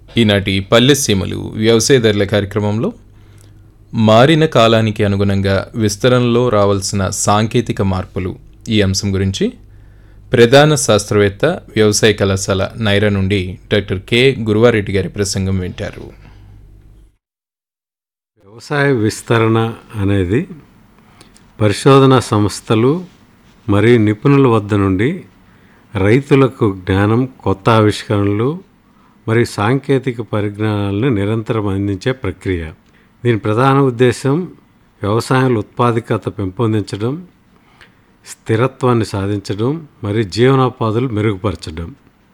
ఈనాటి పల్లె సీమలు వ్యవసాయదారుల కార్యక్రమంలో మారిన కాలానికి అనుగుణంగా విస్తరణలో రావాల్సిన సాంకేతిక మార్పులు ఈ అంశం గురించి ప్రధాన శాస్త్రవేత్త వ్యవసాయ కళాశాల నైరా నుండి డాక్టర్ కె గురువారెడ్డి గారి ప్రసంగం వింటారు వ్యవసాయ విస్తరణ అనేది పరిశోధనా సంస్థలు మరియు నిపుణుల వద్ద నుండి రైతులకు జ్ఞానం కొత్త ఆవిష్కరణలు మరియు సాంకేతిక పరిజ్ఞానాలను నిరంతరం అందించే ప్రక్రియ దీని ప్రధాన ఉద్దేశం వ్యవసాయంలో ఉత్పాదకత పెంపొందించడం స్థిరత్వాన్ని సాధించడం మరియు జీవనోపాధులు మెరుగుపరచడం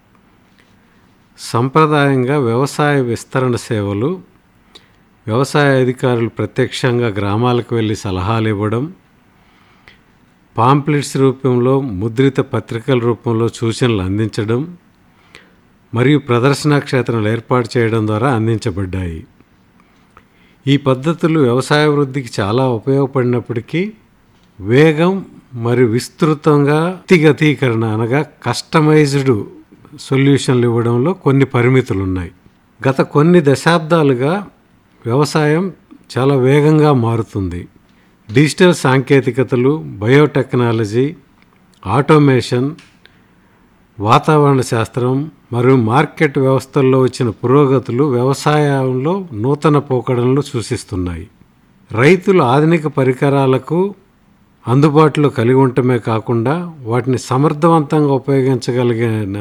సంప్రదాయంగా వ్యవసాయ విస్తరణ సేవలు వ్యవసాయ అధికారులు ప్రత్యక్షంగా గ్రామాలకు వెళ్ళి సలహాలు ఇవ్వడం పాంప్లెట్స్ రూపంలో ముద్రిత పత్రికల రూపంలో సూచనలు అందించడం మరియు ప్రదర్శనా క్షేత్రాలు ఏర్పాటు చేయడం ద్వారా అందించబడ్డాయి ఈ పద్ధతులు వ్యవసాయ వృద్ధికి చాలా ఉపయోగపడినప్పటికీ వేగం మరియు విస్తృతంగా వ్యక్తిగతీకరణ అనగా కస్టమైజ్డ్ సొల్యూషన్లు ఇవ్వడంలో కొన్ని పరిమితులు ఉన్నాయి గత కొన్ని దశాబ్దాలుగా వ్యవసాయం చాలా వేగంగా మారుతుంది డిజిటల్ సాంకేతికతలు బయోటెక్నాలజీ ఆటోమేషన్ వాతావరణ శాస్త్రం మరియు మార్కెట్ వ్యవస్థల్లో వచ్చిన పురోగతులు వ్యవసాయంలో నూతన పోకడలను సూచిస్తున్నాయి రైతులు ఆధునిక పరికరాలకు అందుబాటులో కలిగి ఉండటమే కాకుండా వాటిని సమర్థవంతంగా ఉపయోగించగలిగిన